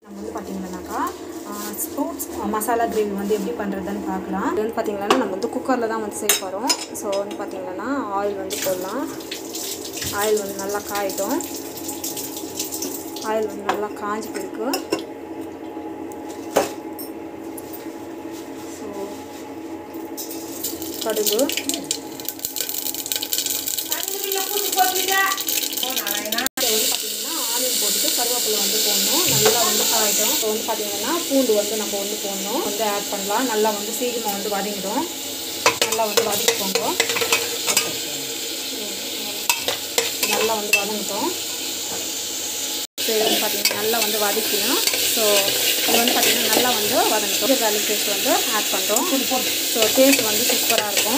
நம்ம வந்து பார்த்தீங்கன்னாக்கா ஃப்ரூட்ஸ் மசாலா கிரேவி வந்து எப்படி பண்ணுறதுன்னு பார்க்கலாம் இது வந்து பார்த்தீங்கன்னா நம்ம வந்து குக்கரில் தான் வந்து செய்ய போகிறோம் ஸோ வந்து பார்த்தீங்கன்னா ஆயில் வந்து போடலாம் ஆயில் வந்து நல்லா காயட்டும் ஆயில் வந்து நல்லா காஞ்சி போயிருக்கு ஸோ கடுகு இப்போ வந்து பார்த்தீங்கன்னா ஆனியன் போட்டுட்டு கருவேப்பிலை வந்து போடணும் நல்லா வந்து காயிடும் இப்போ வந்து பார்த்தீங்கன்னா பூண்டு வந்து நம்ம வந்து போடணும் வந்து ஆட் பண்ணலாம் நல்லா வந்து சீக்கிரமாக வந்து வதங்கிடும் நல்லா வந்து வதக்கிக்கோங்க நல்லா வந்து வதங்கிட்டோம் ஸோ இது வந்து பார்த்தீங்கன்னா நல்லா வந்து வதக்கணும் ஸோ இது வந்து பார்த்தீங்கன்னா நல்லா வந்து வதங்கிட்டோம் கார்லிக் பேஸ்ட் வந்து ஆட் பண்ணுறோம் ஸோ டேஸ்ட் வந்து சூப்பராக இருக்கும்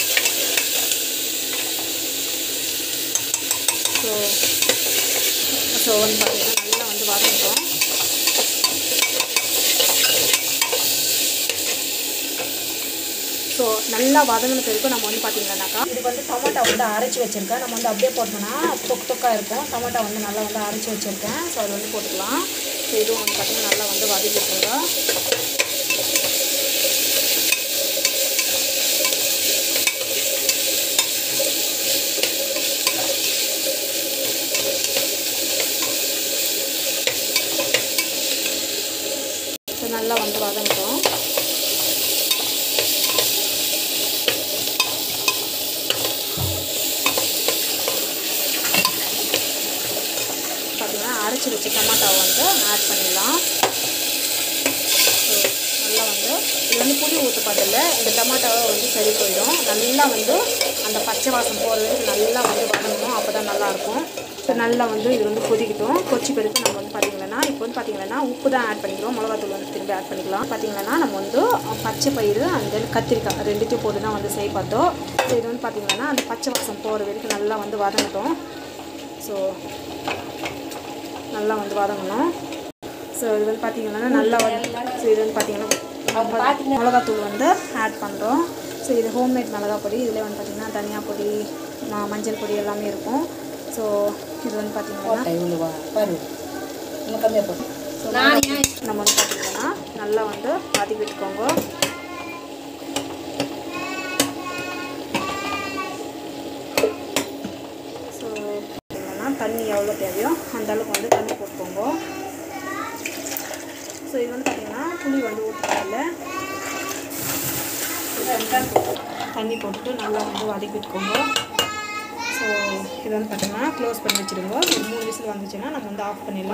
ஸோ ஸோ வந்து பார்த்தீங்கன்னா நல்லா வந்து வதங்கிட்டோம் ஸோ நல்லா வதங்கின பிறகு நம்ம வந்து பார்த்தீங்கன்னாக்கா இது வந்து டொமேட்டோ வந்து அரைச்சி வச்சுருக்கேன் நம்ம வந்து அப்படியே போட்டோம்னா தொக்கு தொக்காக இருக்கும் டொமேட்டோ வந்து நல்லா வந்து அரைச்சி வச்சுருக்கேன் ஸோ அது வந்து போட்டுக்கலாம் ஸோ இதுவும் வந்து பார்த்தீங்கன்னா நல்லா வந்து வதக்கிட்டுருங்க ஸோ நல்லா வந்து வதங்கிட்டோம் பார்த்தீங்கன்னா அரைச்சி வச்ச டமாட்டாவை வந்து ஆட் பண்ணிடலாம் ஸோ நல்லா வந்து இது வந்து புளி ஊற்றப்படல இந்த டமாட்டாவை வந்து சரி போயிடும் நல்லா வந்து அந்த பச்சை வாசம் போகிற வரைக்கும் நல்லா வந்து வதங்கணும் அப்போ தான் நல்லாயிருக்கும் ஸோ நல்லா வந்து இது வந்து கொதிக்கிட்டோம் கொச்சி பிறகு நம்ம வந்து பார்த்திங்கன்னா இப்போ வந்து பார்த்திங்கன்னா உப்பு தான் ஆட் பண்ணிக்கிறோம் மிளகாத்தூள் வந்து திரும்பி ஆட் பண்ணிக்கலாம் பார்த்திங்கன்னா நம்ம வந்து பச்சை பயிறு அந்த கத்திரிக்காய் ரெண்டுத்தையும் போட்டு தான் வந்து செய்ய பார்த்தோம் ஸோ இது வந்து பார்த்திங்கன்னா அந்த பச்சை வாசம் போகிற வரைக்கும் நல்லா வந்து வதங்கட்டும் ஸோ நல்லா வந்து வதங்கணும் ஸோ இது வந்து பார்த்தீங்கன்னா நல்லா வந்து ஸோ இது வந்து பார்த்தீங்கன்னா மிளகாத்தூள் வந்து ஆட் பண்ணுறோம் ஸோ இது ஹோம்மேட் மிளகா பொடி இதில் வந்து பார்த்திங்கன்னா தனியா பொடி ம- மஞ்சள் பொடி எல்லாமே இருக்கும் ஸோ இது வந்து பார்த்திங்கன்னா ஸோ நம்ம வந்து பார்த்திங்கன்னா நல்லா வந்து வதக்கி விட்டுக்கோங்க ஸோ பார்த்தீங்கன்னா தண்ணி எவ்வளோ தேவையோ அந்த அளவுக்கு வந்து தண்ணி போட்டுக்கோங்க ஸோ இது வந்து பார்த்தீங்கன்னா புளி வந்து ஊற்றுறதில்ல தண்ணி போட்டுட்டு நல்லா வந்து வதக்கி விட்டுக்கோங்க ஸோ இது வந்து பார்த்தீங்கன்னா க்ளோஸ் பண்ணி வச்சுருங்க ஒரு மூணு விசில் வந்துச்சுன்னா நம்ம வந்து ஆஃப் பண்ணிடலாம்